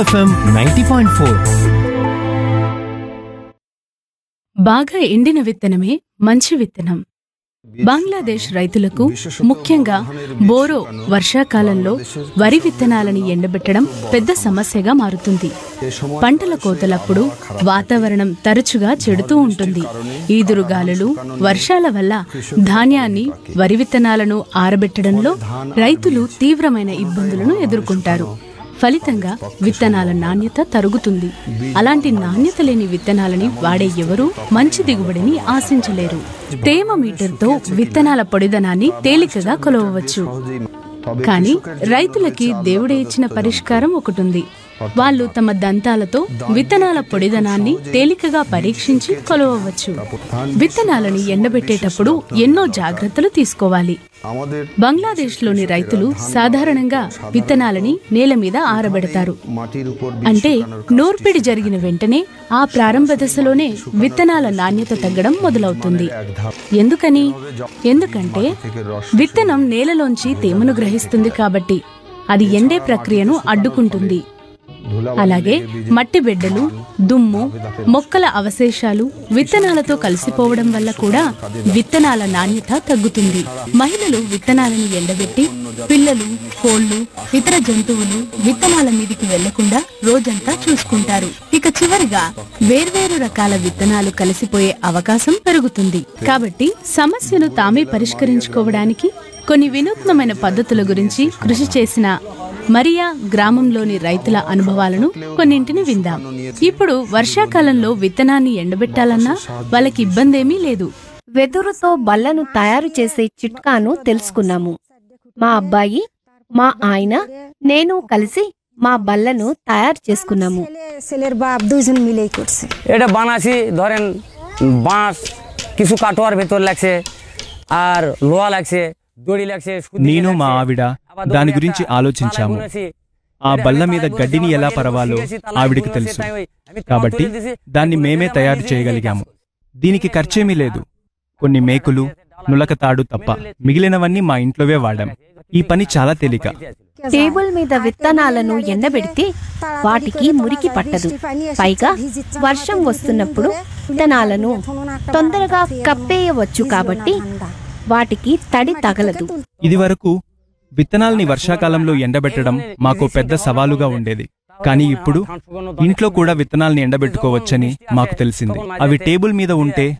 FM ninety point four బాగా ఎండిన విత్తనమే మంచి విత్తనం బంగ్లాదేశ్ రైతులకు ముఖ్యంగా బోరో వర్షాకాలంలో వరి విత్తనాలని ఎండబెట్టడం పెద్ద సమస్యగా మారుతుంది పంటల కోతలప్పుడు వాతావరణం తరచుగా చెడుతూ ఉంటుంది ఈదురుగాలులు వర్షాల వల్ల ధాన్యాన్ని వరి విత్తనాలను ఆరబెట్టడంలో రైతులు తీవ్రమైన ఇబ్బందులను ఎదుర్కొంటారు ఫలితంగా విత్తనాల నాణ్యత తరుగుతుంది అలాంటి నాణ్యత లేని విత్తనాలని వాడే ఎవరూ మంచి దిగుబడిని ఆశించలేరు తేమ మీటర్తో విత్తనాల పొడిదనాన్ని తేలికగా కొలవవచ్చు కానీ రైతులకి దేవుడే ఇచ్చిన పరిష్కారం ఒకటుంది వాళ్ళు తమ దంతాలతో విత్తనాల పొడిదనాన్ని తేలికగా పరీక్షించి కొలవవచ్చు విత్తనాలని ఎండబెట్టేటప్పుడు ఎన్నో జాగ్రత్తలు తీసుకోవాలి আমাদের బంగ్లాదేశ్లోని రైతులు సాధారణంగా విత్తనాలని నేల మీద ఆరబెడతారు মাটির উপর అంటే నూర్పిడి జరిగిన వెంటనే ఆ ప్రారంభ దశలోనే విత్తనాల నాణ్యత తగ్గడం మొదలవుతుంది ఎందుకని ఎందుకంటే విత్తనం నేలలోంచి తేమను గ్రహిస్తుంది కాబట్టి అది ఎండే ప్రక్రియను అడ్డుకుంటుంది అలాగే మట్టి బిడ్డలు దుమ్ము మొక్కల అవశేషాలు విత్తనాలతో కలిసిపోవడం వల్ల కూడా విత్తనాల నాణ్యత తగ్గుతుంది మహిళలు విత్తనాలను ఎండబెట్టి పిల్లలు కోళ్లు ఇతర జంతువులు విత్తనాల మీదికి వెళ్లకుండా రోజంతా చూసుకుంటారు ఇక చివరిగా వేర్వేరు రకాల విత్తనాలు కలిసిపోయే అవకాశం పెరుగుతుంది కాబట్టి సమస్యను తామే పరిష్కరించుకోవడానికి కొన్ని వినూత్నమైన పద్ధతుల గురించి కృషి చేసిన మరియా గ్రామంలోని రైతుల అనుభవాలను కొన్నింటిని విందాం ఇప్పుడు వర్షాకాలంలో విత్తనాన్ని ఎండబెట్టాలన్నా వాళ్ళకి ఇబ్బందేమీ లేదు వెదురుతో బల్లను తయారు చేసే చిట్కాను తెలుసుకున్నాము మా అబ్బాయి మా ఆయన నేను కలిసి మా బల్లను తయారు చేసుకున్నాము ছেলে ছেলের বাপ দুইজন মিলেই করছে এটা বানাছি ধরেন বাঁশ কিছু কাটোয়ার ভেতর লাগছে আর লোহা লাগছে দড়ি লাগছে সুতলি నేను మా লাগছে, ఆవిడ আবার దాని দড়ি గురించి লাগছে, ఆలోచించాము তালা গুনেছি। ఆ এটা బల్ల আমি మీద তালা గడ్డిని গুনেছি, ఎలా অনেক పరవాలో শিখেছি, তালা ఆవిడికి গুনেছি, తెలుసు তাই ওই আমি তালা కాబట్టి তুলে দিয়েছি, దాన్ని গুনে మేమే দিয়ে తయారు আমার নিজেই చేయగలిగాము কাজ করছি। దీనికి ఖర్చేమీ లేదు కొన్ని మేకులు నులక తాడు తప్ప మిగిలినవన్నీ మా ఇంట్లోవే వాడాం ఈ పని చాలా తేలిక టేబుల్ మీద విత్తనాలను ఎండబెడితే వాటికి మురికి పట్టదు పైగా వర్షం వస్తున్నప్పుడు విత్తనాలను తొందరగా కప్పేయవచ్చు కాబట్టి వాటికి తడి తగలదు ఇది వరకు విత్తనాల్ని వర్షాకాలంలో ఎండబెట్టడం మాకు పెద్ద సవాలుగా ఉండేది కానీ ఇప్పుడు ఇంట్లో కూడా విత్తనాల్ని ఎండబెట్టుకోవచ్చని మాకు తెలిసింది అవి టేబుల్ మీద ఉంటే